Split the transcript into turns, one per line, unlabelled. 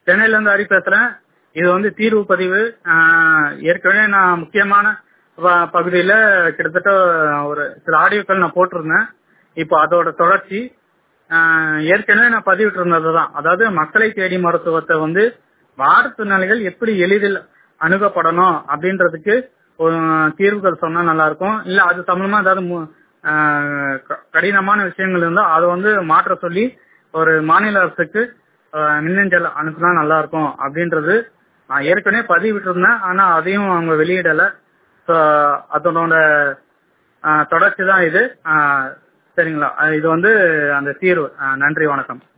சென்னையில இருந்து ஹரி பேசுறேன் இது வந்து தீர்வு பதிவு ஆஹ் ஏற்கனவே நான் முக்கியமான ப- பகுதியில கிட்டத்தட்ட ஒரு சில ஆடியோக்கள் நான் போட்டிருந்தேன் இப்போ அதோட தொடர்ச்சி ஆஹ் ஏற்கனவே நான் பதிவிட்டு இருந்ததுதான் அதாவது மக்களை தேடி மருத்துவத்தை வந்து மாற்றுத்திறனாளிகள் எப்படி எளிதில் அணுகப்படணும் அப்படின்றதுக்கு ஒரு தீர்வுகள் சொன்னா நல்லா இருக்கும் இல்ல அது சம்பந்தமா ஏதாவது மு- ஆஹ் க- கடினமான விஷயங்கள் இருந்தா அதை வந்து மாற்ற சொல்லி ஒரு மாநில அரசுக்கு ஆஹ் மின்னஞ்சல் அனுப்புனா நல்லா இருக்கும் அப்படின்றது நான் ஏற்கனவே பதிவிட்டு இருந்தேன் ஆனா அதையும் அவங்க வெளியிடல ஸோ அதனோட தொடர்ச்சி தான் இது ஆஹ் சரிங்களா அஹ் இது வந்து அந்த தீர்வு ஆஹ் நன்றி வணக்கம்